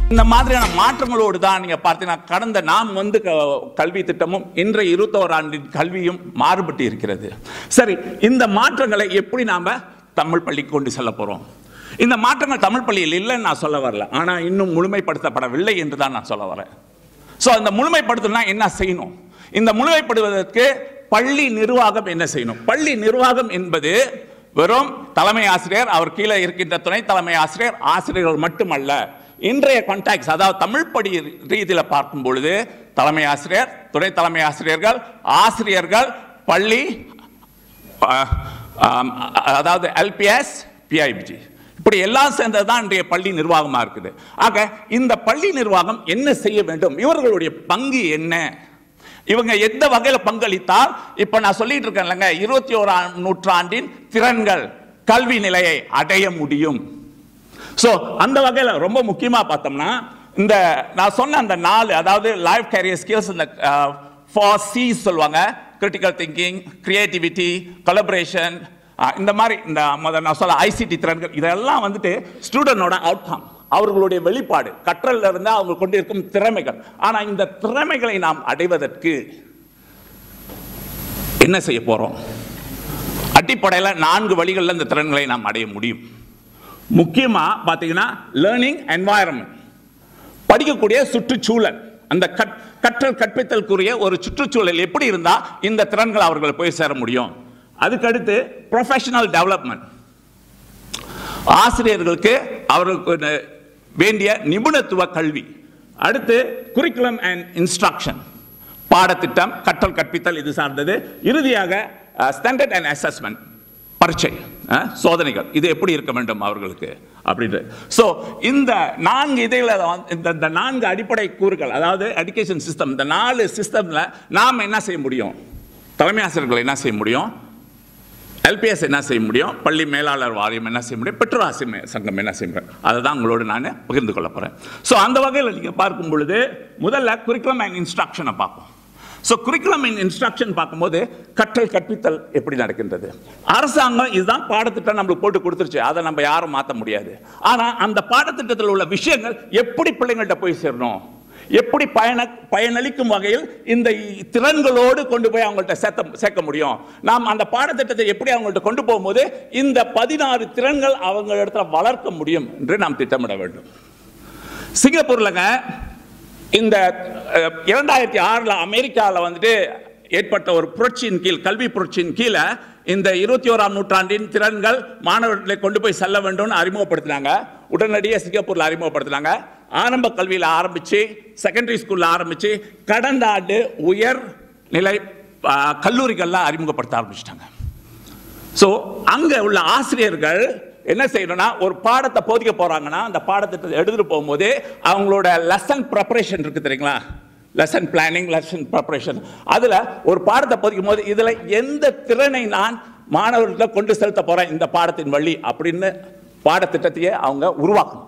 இந்த மாதிரியான மாற்றங்களோடு தான் நீங்க பார்த்தீங்கன்னா கடந்த நாம் வந்து க- கல்வி திட்டமும் இன்றைய இருபத்தோரு ஆண்டின் கல்வியும் மாறுபட்டு இருக்கிறது சரி இந்த மாற்றங்களை எப்படி நாம தமிழ் பள்ளிக்கு கொண்டு செல்ல போறோம் இந்த மாற்றங்கள் தமிழ் பள்ளியில் இல்லைன்னு நான் சொல்ல வரல ஆனா இன்னும் முழுமைப்படுத்தப்படவில்லை என்று தான் நான் சொல்ல வரேன் ஸோ அந்த முழுமைப்படுத்தணும்னா என்ன செய்யணும் இந்த முழுமைப்படுவதற்கு பள்ளி நிர்வாகம் என்ன செய்யணும் பள்ளி நிர்வாகம் என்பது வெறும் தலைமை ஆசிரியர் அவர் கீழே இருக்கின்ற துணை தலைமை ஆசிரியர் ஆசிரியர்கள் மட்டுமல்ல இன்றைய கான்டாக்ட்ஸ் அதாவது தமிழ் படி ரீதியில் பார்க்கும் பொழுது தலைமை ஆசிரியர் துணை தலைமை ஆசிரியர்கள் ஆசிரியர்கள் பள்ளி ஆஹ், ஆம், அதாவது எல்பிஎஸ் பிஐபிஜி இப்படி எல்லாம் சேர்ந்தது தான் இன்றைய பள்ளி நிர்வாகமாக இருக்குது ஆக இந்த பள்ளி நிர்வாகம் என்ன செய்ய வேண்டும் இவர்களுடைய பங்கு என்ன இவங்க எந்த வகையில் பங்களித்தால் இப்ப நான் சொல்லிட்டு இருக்கேன் இல்லைங்க இருபத்தி ஓராம் நூற்றாண்டின் திறன்கள் கல்வி நிலையை அடைய முடியும் ஸோ அந்த வகையில் ரொம்ப முக்கியமாக பார்த்தோம்னா இந்த நான் சொன்ன அந்த நாலு அதாவது லைஃப் கேரியர் ஸ்கில்ஸ் இந்த ஃபார் சி சொல்லுவாங்க கிரிட்டிக்கல் திங்கிங் கிரியேட்டிவிட்டி கொலபரேஷன் இந்த மாதிரி இந்த முதல்ல நான் சொல்ல ஐசிடி திறன்கள் இதெல்லாம் வந்துட்டு ஸ்டூடெண்டோட அவுட்கம் அவர்களுடைய வெளிப்பாடு கற்றல்ல இருந்து அவங்க கொண்டிருக்கும் திறமைகள் ஆனா இந்த திறமைகளை நாம் அடைவதற்கு என்ன செய்ய போறோம் அடிப்படையில் நான்கு வழிகளில் இந்த திறன்களை நாம் அடைய முடியும் முக்கியமா பார்த்தீங்கன்னா லேர்னிங் என்வாயரன்மெண்ட் படிக்கக்கூடிய சுற்றுச்சூழல் அந்த கற்- கற்றல் கற்பித்தலுக்குரிய ஒரு சுற்றுச்சூழல் எப்படி இருந்தா இந்த திறன்கள் அவர்கள் போய் சேர முடியும் அதுக்கடுத்து ப்ரொஃபஷனல் டெவலப்மெண்ட் ஆசிரியர்களுக்கு அவர்களுக்கு ந- வேண்டிய நிபுணத்துவ கல்வி அடுத்து குறிக்குலம் அண்ட் இன்ஸ்ட்ரக்ஷன் பாடத்திட்டம் கற்றல் கற்பித்தல் இது சார்ந்தது இறுதியாக ஸ்டாண்டர்ட் அண்ட் அசஸ்மெண்ட் பரீட்சை அஹ், சோதனைகள் இது எப்படி இருக்க வேண்டும் அவர்களுக்கு அப்படின்ட்டு ஸோ இந்த நான்கு இதில் இந்த இந்த நான்கு அடிப்படை கூறுகள் அதாவது எஜுகேஷன் சிஸ்டம் இந்த நாலு சிஸ்டம்ல நாம் என்ன செய்ய முடியும் தலைமை ஆசிரியர்கள் என்ன செய்ய முடியும் எல்பிஎஸ் என்ன செய்ய முடியும் பள்ளி மேலாளர் வாரியம் என்ன செய்ய முடியும் பெற்றோர் ஆசிரியர் சங்கம் என்ன செய்ய முடியும் அதை தான் உங்களோடு நான் பகிர்ந்து கொள்ள போகிறேன் ஸோ அந்த வகையில் நீங்கள் பார்க்கும் பொழுது முதல்ல குறிக்குலம் அண்ட் இன்ஸ்ட்ரக்ஷனை பார்ப்போம் ஸோ குறிக்குலம் அண்ட் இன்ஸ்ட்ரக்ஷன் பார்க்கும்போது கற்றல் கற்பித்தல் எப்படி நடக்கின்றது அரசாங்கம் இதுதான் பாடத்திட்டம் நம்மளுக்கு போட்டு கொடுத்துருச்சு அதை நம்ம யாரும் மாற்ற முடியாது ஆனால் அந்த பாடத்திட்டத்தில் உள்ள விஷயங்கள் எப்படி பிள்ளைங்கள்ட்ட போய் சேரணும் எப்படி பயன பயனளிக்கும் வகையில் இந்த திறன்களோடு கொண்டு போய் அவங்கள்ட்ட சேர்த்த சேர்க்க முடியும் நாம் அந்த பாடத்திட்டத்தை எப்படி அவங்கள்ட்ட கொண்டு போகும்போது இந்த பதினாறு திறன்கள் அவங்க இடத்துல வளர்க்க முடியும் என்று நாம் திட்டமிட வேண்டும் சிங்கப்பூர்லங்க இந்த அஹ், இரண்டாயிரத்தி ஆறுல அமெரிக்காவில் வந்துட்டு ஏற்பட்ட ஒரு புரட்சியின் கீழ் கல்வி புரட்சியின் கீழே இந்த இருபத்தி ஓராம் நூற்றாண்டின் திறன்கள் மாணவர்களை கொண்டு போய் செல்ல வேண்டும்னு அறிமுகப்படுத்தினாங்க உடனடியாக சிங்கப்பூர்ல அறிமுகப்படுத்தினாங்க ஆரம்ப கல்வியில் ஆரம்பிச்சு செகண்டரி ஸ்கூல்ல ஆரம்பிச்சு கடந்த ஆண்டு உயர் நிலை அஹ், கல்லூரிகள்ல அறிமுகப்படுத்த ஆரம்பிச்சிட்டாங்க ஸோ அங்கே உள்ள ஆசிரியர்கள் என்ன செய்யணும்னா ஒரு பாடத்தை போதிக்க போறாங்கன்னா அந்த பாடத்திட்டத்தை எடுத்துட்டு போகும்போது அவங்களோட லெசன் ப்ரிப்பரேஷன் இருக்கு தெரியுங்களா லெசன் பிளானிங் லெசன் ப்ரிப்பரேஷன் அதில் ஒரு பாடத்தை போதிக்கும் போது இதில் எந்த திறனை நான் மாணவர்களை கொண்டு செலுத்த போறேன் இந்த பாடத்தின் வழி அப்படின்னு பாடத்திட்டத்தையே அவங்க உருவாக்கணும்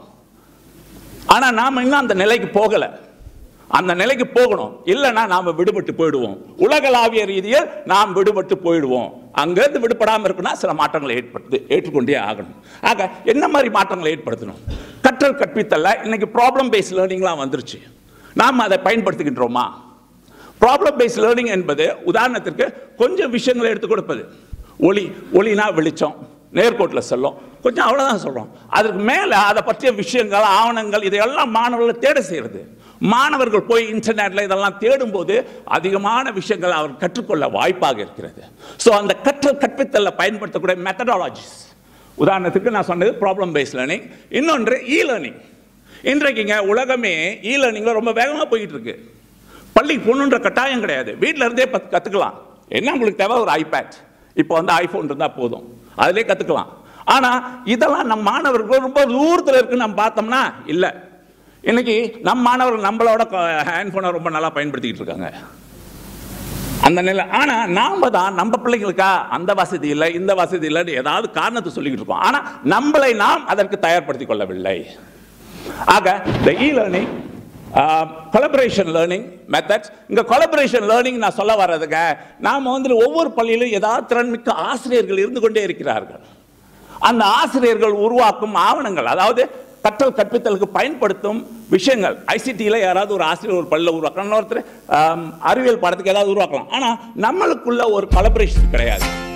ஆனா நாம இன்னும் அந்த நிலைக்கு போகல அந்த நிலைக்கு போகணும் இல்லைன்னா நாம விடுபட்டு போயிடுவோம் உலகளாவிய ரீதியில் நாம் விடுபட்டு போயிடுவோம் அங்கிருந்து விடுபடாம இருக்குன்னா சில மாற்றங்களை ஏற்படுத்து ஏற்றுக்கொண்டே ஆகணும் ஆக என்ன மாதிரி மாற்றங்களை ஏற்படுத்தணும் கற்றல் கற்பித்தல்ல இன்னைக்கு ப்ராப்ளம் பேஸ்ட் லேர்னிங்லாம் வந்துருச்சு நாம் அதை பயன்படுத்திக்கின்றோமா ப்ராப்ளம் பேஸ்ட் லேர்னிங் என்பது உதாரணத்திற்கு கொஞ்சம் விஷயங்களை எடுத்து கொடுப்பது ஒளி ஒளினா வெளிச்சம் நேர்கோட்டில் செல்லும் கொஞ்சம் அவ்வளோதான் சொல்கிறோம் அதுக்கு மேலே அதை பற்றிய விஷயங்கள் ஆவணங்கள் இதையெல்லாம் மாணவர்களை தேட செய்கிறது மாணவர்கள் போய் இன்டர்நெட்டில் இதெல்லாம் தேடும்போது அதிகமான விஷயங்கள் அவர் கற்றுக்கொள்ள வாய்ப்பாக இருக்கிறது ஸோ அந்த கற்றல் கற்பித்தலில் பயன்படுத்தக்கூடிய மெத்தடாலஜிஸ் உதாரணத்துக்கு நான் சொன்னது ப்ராப்ளம் பேஸ்ட் லேர்னிங் இன்னொன்று இ லேர்னிங் இன்றைக்குங்க உலகமே இ லேர்னிங்கில் ரொம்ப வேகமாக போயிட்டு இருக்கு பள்ளிக்கு போகணுன்ற கட்டாயம் கிடையாது வீட்டில் இருந்தே பத்து கற்றுக்கலாம் என்ன உங்களுக்கு தேவை ஒரு ஐபேட் இப்போ வந்து ஐஃபோன் இருந்தால் போதும் அதிலே கற்றுக்கலாம் ஆனால் இதெல்லாம் நம் மாணவர்கள் ரொம்ப தூரத்தில் இருக்குன்னு நம்ம பார்த்தோம்னா இல்லை இன்னைக்கு நம் மாணவர்கள் நம்மளோட ஹேண்ட்ஃபோனை ரொம்ப நல்லா பயன்படுத்திக்கிட்டு இருக்காங்க அந்த நிலை ஆனா நாம தான் நம்ம பிள்ளைங்களுக்கா அந்த வசதி இல்லை இந்த வசதி இல்லைன்னு ஏதாவது காரணத்தை சொல்லிக்கிட்டு இருக்கோம் ஆனா நம்மளை நாம் அதற்கு தயார்படுத்திக் கொள்ளவில்லை ஆக இந்த E learning collaboration learning methods இங்க கொலபரேஷன் லேர்னிங் நான் சொல்ல வர்றதுங்க நாம வந்து ஒவ்வொரு பள்ளியிலும் ஏதாவது திறன்மிக்க ஆசிரியர்கள் இருந்து கொண்டே இருக்கிறார்கள் அந்த ஆசிரியர்கள் உருவாக்கும் ஆவணங்கள் அதாவது கற்றல் கற்பித்தலுக்கு பயன்படுத்தும் விஷயங்கள் ஐசிடியில் யாராவது ஒரு ஆசிரியர் ஒரு பள்ளியில் உருவாக்கலாம் ஒருத்தர் ஆம், அறிவியல் பாடத்துக்கு ஏதாவது உருவாக்கலாம் ஆனால் நம்மளுக்குள்ள ஒரு கொலபரேஷன் கிடையாது